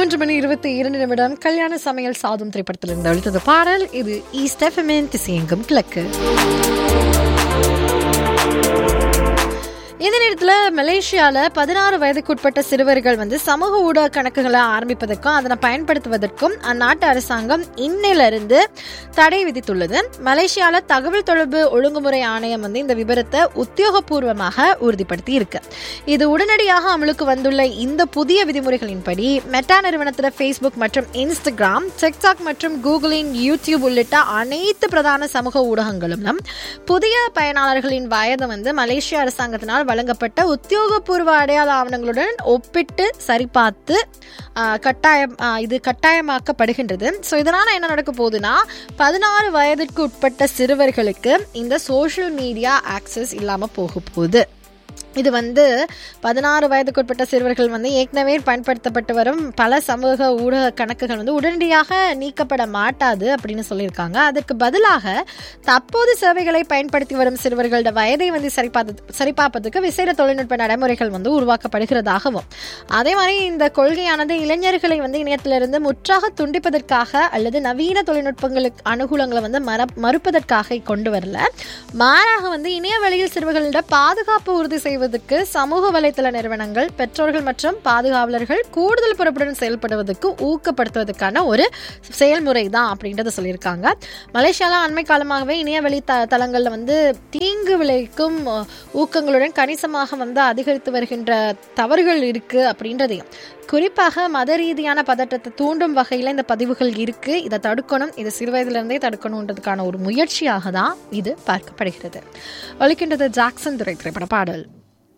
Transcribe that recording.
மூன்று மணி இருபத்தி இரண்டு நிமிடம் கல்யாண சமையல் சாதும் திரைப்படத்திலிருந்து அளித்தது பாடல் இது ஈஸ்ட் எஃப்எம்என் திசையெங்கும் கிழக்கு இந்த நேரத்தில் மலேசியாவில் பதினாறு வயதுக்குட்பட்ட சிறுவர்கள் வந்து சமூக ஊடக கணக்குகளை ஆரம்பிப்பதற்கும் அதனை பயன்படுத்துவதற்கும் அந்நாட்டு அரசாங்கம் இன்னிலிருந்து தடை விதித்துள்ளது மலேசியாவில் தகவல் தொடர்பு ஒழுங்குமுறை ஆணையம் வந்து இந்த விபரத்தை உத்தியோகபூர்வமாக உறுதிப்படுத்தி இருக்கு இது உடனடியாக அமலுக்கு வந்துள்ள இந்த புதிய விதிமுறைகளின்படி மெட்டா நிறுவனத்தில் ஃபேஸ்புக் மற்றும் இன்ஸ்டாகிராம் டிக்டாக் மற்றும் கூகுளின் யூடியூப் உள்ளிட்ட அனைத்து பிரதான சமூக ஊடகங்களும் புதிய பயனாளர்களின் வயது வந்து மலேசிய அரசாங்கத்தினால் வழங்கப்பட்ட உத்தியோகபூர்வ அடையாள ஆவணங்களுடன் ஒப்பிட்டு சரிபார்த்து ஆஹ், கட்டாயம் ஆஹ், இது கட்டாயமாக்கப்படுகின்றது ஸோ இதனால் என்ன நடக்க போகுதுன்னா பதினாறு வயதிற்கு உட்பட்ட சிறுவர்களுக்கு இந்த சோஷியல் மீடியா ஆக்சஸ் இல்லாமல் போக போகுது இது வந்து பதினாறு வயதுக்குட்பட்ட சிறுவர்கள் வந்து ஏற்கனவே பயன்படுத்தப்பட்டு வரும் பல சமூக ஊடக கணக்குகள் வந்து உடனடியாக நீக்கப்பட மாட்டாது அப்படின்னு சொல்லியிருக்காங்க அதற்கு பதிலாக தற்போது சேவைகளை பயன்படுத்தி வரும் சிறுவர்களோட வயதை வந்து சரிபார்த்து சரிபார்ப்பதற்கு விசேட தொழில்நுட்ப நடைமுறைகள் வந்து உருவாக்கப்படுகிறதாகவும் அதே மாதிரி இந்த கொள்கையானது இளைஞர்களை வந்து இணையத்திலிருந்து முற்றாக துண்டிப்பதற்காக அல்லது நவீன தொழில்நுட்பங்களுக்கு அனுகூலங்களை வந்து மற மறுப்பதற்காக கொண்டு வரல மாறாக வந்து இணைய வழியில் சிறுவர்களிட பாதுகாப்பு உறுதி செய்வதற்கு சமூக வலைத்தள நிறுவனங்கள் பெற்றோர்கள் மற்றும் பாதுகாவலர்கள் கூடுதல் பொறுப்புடன் செயல்படுவதற்கு ஊக்கப்படுத்துவதற்கான ஒரு செயல்முறை தான் அப்படின்றத சொல்லியிருக்காங்க மலேசியாவில் அண்மை காலமாகவே இணையவழி த தளங்களில் வந்து தீங்கு விளைவிக்கும் அஹ், ஊக்கங்களுடன் கணிசமாக வந்து அதிகரித்து வருகின்ற தவறுகள் இருக்கு அப்படின்றதையும் குறிப்பாக மத ரீதியான பதட்டத்தை தூண்டும் வகையில் இந்த பதிவுகள் இருக்கு இதை தடுக்கணும் இதை சிறுவயதிலிருந்தே தடுக்கணுன்றதுக்கான ஒரு முயற்சியாக தான் இது பார்க்கப்படுகிறது ஒலிக்கின்றது ஜாக்சன் துறை திரைப்பட பாடல்